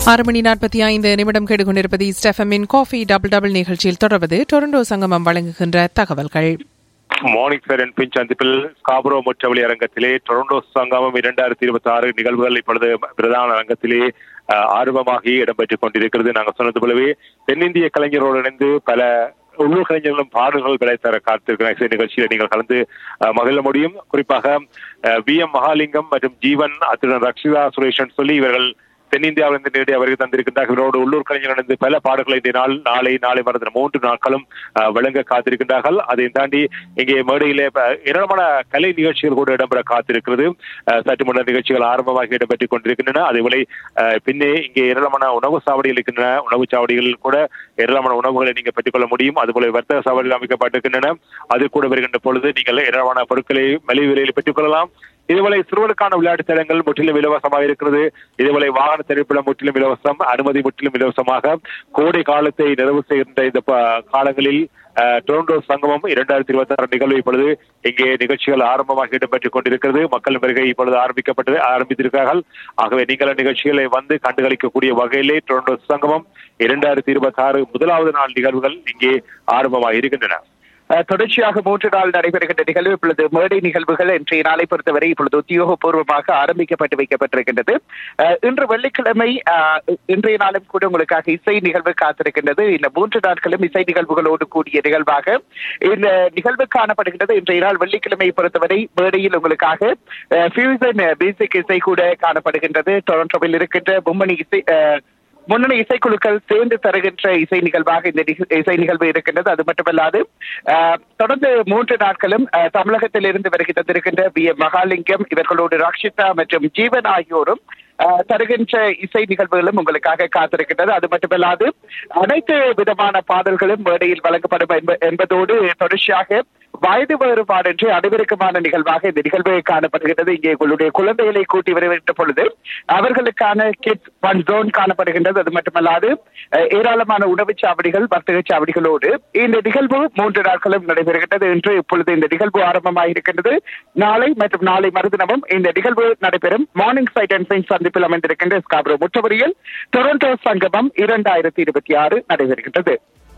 ஆறு மணி நாற்பத்தி ஐந்து நிமிடம் கேட்டுக்கொண்டிருப்பது ஸ்டெஃபமின் காஃபி டபுள் டபுள் நிகழ்ச்சியில் தொடர்வது டொரண்டோ சங்கமம் வழங்குகின்ற தகவல்கள் மார்னிங் ஃபேர் அண்ட் பின் சந்திப்பில் ஸ்காபரோ முற்றவழி அரங்கத்திலே டொரண்டோ சங்கமம் இரண்டாயிரத்தி இருபத்தி ஆறு நிகழ்வுகள் இப்பொழுது பிரதான அரங்கத்திலே அஹ், ஆர்வமாகி இடம்பெற்றுக் கொண்டிருக்கிறது நாங்கள் சொன்னது போலவே தென்னிந்திய கலைஞரோடு இணைந்து பல உள்ளூர் கலைஞர்களும் பாடல்கள் விளைத்தர காத்திருக்கிற இசை நிகழ்ச்சியில் நீங்கள் கலந்து அஹ், மகிழ முடியும் குறிப்பாக வி எம் மகாலிங்கம் மற்றும் ஜீவன் அத்துடன் ரக்ஷிதா சுரேஷன் சொல்லி இவர்கள் தென்னிந்தியாவிலிருந்து நேரடி அவருக்கு தந்திருக்கின்றார் இவரோடு உள்ளூர் கலைஞர்கள் இணைந்து பல பாடல்களை இந்த நாள் நாளை நாளை மறந்த மூன்று நாட்களும் அஹ், வழங்க காத்திருக்கின்றார்கள் அதையும் தாண்டி இங்கே மேடையிலே ப- ஏராளமான கலை நிகழ்ச்சிகள் கூட இடம்பெற காத்திருக்கிறது அஹ், சற்று முன்னர் நிகழ்ச்சிகள் ஆரம்பமாக இடம்பெற்றுக் கொண்டிருக்கின்றன அதேவேளை அஹ், பின்னே இங்கே ஏராளமான உணவு சாவடிகள் இருக்கின்றன உணவு சாவடிகளில் கூட ஏராளமான உணவுகளை நீங்க பெற்றுக்கொள்ள முடியும் அதுபோல வர்த்தக சாவடிகள் அமைக்கப்பட்டிருக்கின்றன அது கூட வருகின்ற பொழுது நீங்கள் ஏராளமான பொருட்களை மலிவு விலையில் பெற்றுக்கொள்ளலாம் இதுவரை சிறுவருக்கான விளையாட்டு தலங்கள் முற்றிலும் இலவசமாக இருக்கிறது இதுவரை வாகன திரைப்படம் முற்றிலும் இலவசம் அனுமதி முற்றிலும் இலவசமாக கோடை காலத்தை நிறைவு செய்கின்ற இந்த ப- காலங்களில் அஹ், டொரண்டோ சங்கமம் இரண்டாயிரத்தி இருபத்தி ஆறு நிகழ்வு இப்பொழுது இங்கே நிகழ்ச்சிகள் ஆரம்பமாக இடம்பெற்றுக் கொண்டிருக்கிறது மக்கள் வருகை இப்பொழுது ஆரம்பிக்கப்பட்டது ஆரம்பித்திருக்கிறார்கள் ஆகவே நீங்கள் நிகழ்ச்சிகளை வந்து கண்டுகளிக்கக்கூடிய வகையிலே டொரண்டோ சங்கமம் இரண்டாயிரத்தி இருபத்தி ஆறு முதலாவது நாள் நிகழ்வுகள் இங்கே ஆரம்பமாக இருக்கின்றன அஹ், தொடர்ச்சியாக மூன்று நாள் நடைபெறுகின்ற நிகழ்வு இப்பொழுது மேடை நிகழ்வுகள் இன்றைய நாளை பொறுத்தவரை இப்பொழுது உத்தியோகபூர்வமாக ஆரம்பிக்கப்பட்டு வைக்கப்பட்டிருக்கின்றது அஹ், இன்று வெள்ளிக்கிழமை அஹ், இன்றைய நாளும் கூட உங்களுக்காக இசை நிகழ்வு காத்திருக்கின்றது இந்த மூன்று நாட்களும் இசை நிகழ்வுகளோடு கூடிய நிகழ்வாக இந்த நிகழ்வு காணப்படுகின்றது இன்றைய நாள் வெள்ளிக்கிழமை பொறுத்தவரை மேடையில் உங்களுக்காக ஃபியூசன் பேசிக் இசை கூட காணப்படுகின்றது டொரண்டோவில் இருக்கின்ற மும்மணி இசை அஹ், முன்னணி இசைக்குழுக்கள் சேர்ந்து தருகின்ற இசை நிகழ்வாக இந்த நிக- இசை நிகழ்வு இருக்கின்றது அது மட்டுமல்லாது ஆஹ், தொடர்ந்து மூன்று நாட்களும் ஆஹ், தமிழகத்தில் இருந்து வருகை தந்திருக்கின்ற பி எம் மகாலிங்கம் இவர்களோடு ரக்ஷிதா மற்றும் ஜீவன் ஆகியோரும் ஆஹ், தருகின்ற இசை நிகழ்வுகளும் உங்களுக்காக காத்திருக்கின்றது அது மட்டுமல்லாது அனைத்து விதமான பாடல்களும் மேடையில் வழங்கப்படும் என்ப- என்பதோடு தொடர்ச்சியாக வயது வேறுபாடின்றி அனைவருக்குமான நிகழ்வாக இந்த நிகழ்வு காணப்படுகின்றது இங்கே உங்களுடைய குழந்தைகளை கூட்டி வருகின்ற பொழுது அவர்களுக்கான கிட்ஸ் ஒன் ஜோன் காணப்படுகின்றது அது மட்டுமல்லாது அஹ், ஏராளமான உணவுச் சாவடிகள் வர்த்தக சாவடிகளோடு இந்த நிகழ்வு மூன்று நாட்களும் நடைபெறுகின்றது இன்று இப்பொழுது இந்த நிகழ்வு ஆரம்பமாக இருக்கின்றது நாளை மற்றும் நாளை மறுதினமும் இந்த நிகழ்வு நடைபெறும் மார்னிங் சைட் அண்ட் சைன் சந்திப்பில் அமைந்திருக்கின்ற ஸ்காப்ரோ முற்றவரியில் டொரண்டோ சங்கமம் இரண்டாயிரத்தி இருபத்தி ஆறு நடைபெறுகின்றது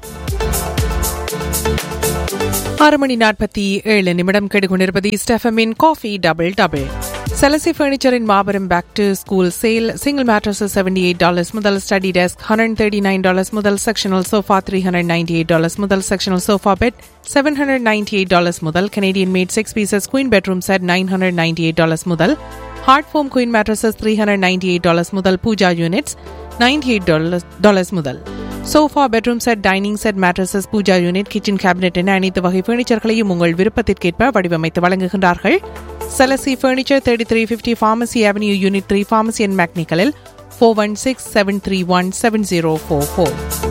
ஆறு மணி நாற்பத்தி ஏழு நிமிடம் கேட்டுக்கொண்டிருப்பது ஸ்டெஃபமின் காஃபி டபுள் டபுள் செலசி ஃபர்னிச்சரின் மாபெரும் back to school sale single mattress seventy eight dollars முதல் study desk hundred thirty nine dollars முதல் sectional sofa three hundred ninety eight dollars முதல் sectional sofa bed seven hundred ninety eight dollars முதல் Canadian made six pieces queen bedroom set nine hundred ninety eight dollars முதல் hard foam queen mattresses three hundred ninety eight dollars முதல் pooja units ninety eight dollars முதல் sofa bedroom set dining set mattresses pooja unit kitchen cabinet என அனைத்து வகை பர்னிச்சர்களையும் உங்கள் விருப்பத்திற்கேற்ப வடிவமைத்து வழங்குகின்றார்கள் செலசி furniture thirty three fifty pharmacy avenue unit three pharmacy and மேக்னிக்கலில் four one six seven three one seven zero four four